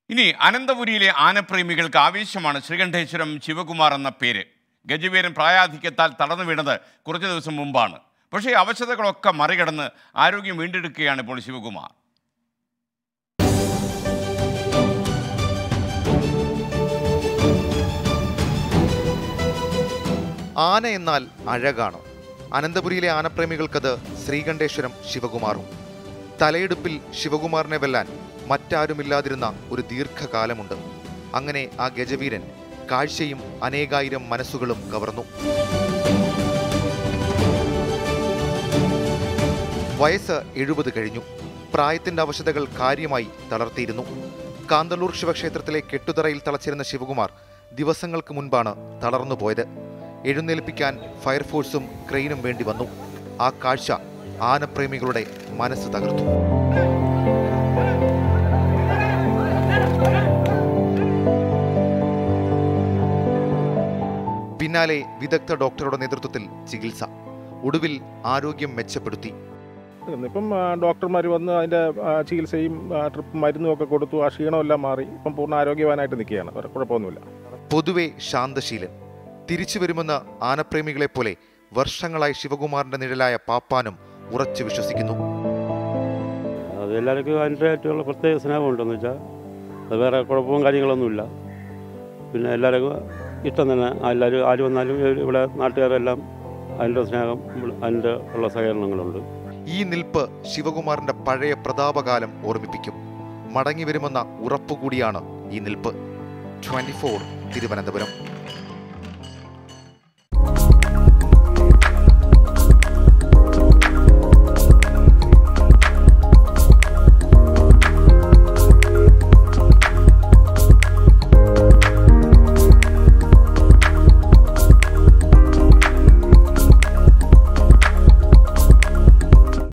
ഇനി അനന്തപുരിയിലെ ആനപ്രേമികൾക്ക് ആവേശമാണ് ശ്രീകണ്ഠേശ്വരം ശിവകുമാർ എന്ന പേര് ഗജവീരൻ പ്രായാധിക്യത്താൽ തളർന്നു വീണത് കുറച്ച് ദിവസം മുമ്പാണ് പക്ഷേ ഈ അവശതകളൊക്കെ മറികടന്ന് ആരോഗ്യം വീണ്ടെടുക്കുകയാണ് ഇപ്പോൾ ശിവകുമാർ ആന എന്നാൽ അഴകാണ് അനന്തപുരിയിലെ ആനപ്രേമികൾക്കത് ശ്രീകണ്ഠേശ്വരം ശിവകുമാറും തലയെടുപ്പിൽ ശിവകുമാറിനെ വെല്ലാൻ മറ്റാരുമില്ലാതിരുന്ന ഒരു ദീർഘകാലമുണ്ട് അങ്ങനെ ആ ഗജവീരൻ കാഴ്ചയും അനേകായിരം മനസ്സുകളും കവർന്നു വയസ്സ് എഴുപത് കഴിഞ്ഞു പ്രായത്തിന്റെ അവശതകൾ കാര്യമായി തളർത്തിയിരുന്നു കാന്തല്ലൂർ ശിവക്ഷേത്രത്തിലെ കെട്ടുതറയിൽ തളച്ചിരുന്ന ശിവകുമാർ ദിവസങ്ങൾക്ക് മുൻപാണ് തളർന്നുപോയത് എഴുന്നേൽപ്പിക്കാൻ ഫയർഫോഴ്സും ക്രെയിനും വേണ്ടി വന്നു ആ കാഴ്ച ആനപ്രേമികളുടെ മനസ്സ് തകർത്തു പിന്നാലെ വിദഗ്ധ ഡോക്ടറുടെ നേതൃത്വത്തിൽ ചികിത്സ ഒടുവിൽ ആരോഗ്യം മെച്ചപ്പെടുത്തി ഇപ്പം ഡോക്ടർമാർ വന്ന് അതിൻ്റെ ആ, ചികിത്സയും ആ, ട്രിപ്പ് മരുന്നും ഒക്കെ കൊടുത്തു ആ ക്ഷീണമെല്ലാം മാറി ഇപ്പം പൂർണ്ണ ആരോഗ്യവാനായിട്ട് നിൽക്കുകയാണ് വേറെ കുഴപ്പമൊന്നുമില്ല പൊതുവെ ശാന്തശീലൻ തിരിച്ചു വരുമെന്ന ആനപ്രേമികളെ പോലെ വർഷങ്ങളായി ശിവകുമാറിന്റെ നിഴലായ പാപ്പാനും ഉറച്ചു വിശ്വസിക്കുന്നു അത് എല്ലാവർക്കും അതിൻ്റെതായിട്ടുള്ള പ്രത്യേക സ്നേഹമുണ്ടെന്ന് വെച്ചാൽ അത് വേറെ കുഴപ്പവും കാര്യങ്ങളൊന്നുമില്ല പിന്നെ എല്ലാവർക്കും ഇഷ്ടം തന്നെ എല്ലാവരും ആര് വന്നാലും ഇവിടെ നാട്ടുകാരെല്ലാം അതിൻ്റെ സ്നേഹം അതിൻ്റെ ഉള്ള സഹകരണങ്ങളുണ്ട് ഈ നിൽപ്പ് ശിവകുമാറിന്റെ പഴയ പ്രതാപകാലം ഓർമ്മിപ്പിക്കും മടങ്ങി വരുമെന്ന ഉറപ്പുകൂടിയാണ് ഈ നിൽപ്പ് ട്വന്റി തിരുവനന്തപുരം